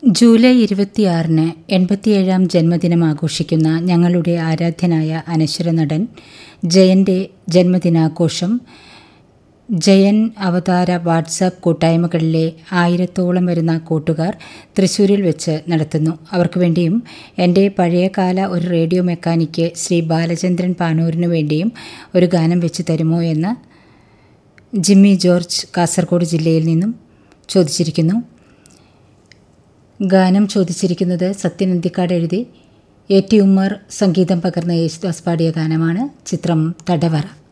July ഇരുപത്തിയാറിന് എൺപത്തിയേഴാം ജന്മദിനം ആഘോഷിക്കുന്ന ഞങ്ങളുടെ ആരാധ്യനായ അനശ്വര നടൻ ജയന്റെ ജന്മദിനാഘോഷം ജയൻ അവതാര വാട്സാപ്പ് കൂട്ടായ്മകളിലെ ആയിരത്തോളം വരുന്ന കൂട്ടുകാർ തൃശൂരിൽ വെച്ച് നടത്തുന്നു അവർക്ക് വേണ്ടിയും എൻ്റെ പഴയകാല ഒരു റേഡിയോ മെക്കാനിക്ക് ശ്രീ ബാലചന്ദ്രൻ പാനൂരിനു വേണ്ടിയും ഒരു ഗാനം വെച്ച് തരുമോ എന്ന് ജിമ്മി ജോർജ് കാസർഗോഡ് ജില്ലയിൽ നിന്നും ചോദിച്ചിരിക്കുന്നു ഗാനം ചോദിച്ചിരിക്കുന്നത് സത്യനന്ദിക്കാട് എഴുതി എ ടി ഉമ്മർ സംഗീതം പകർന്ന യേശുദാസ് പാടിയ ഗാനമാണ് ചിത്രം തടവറ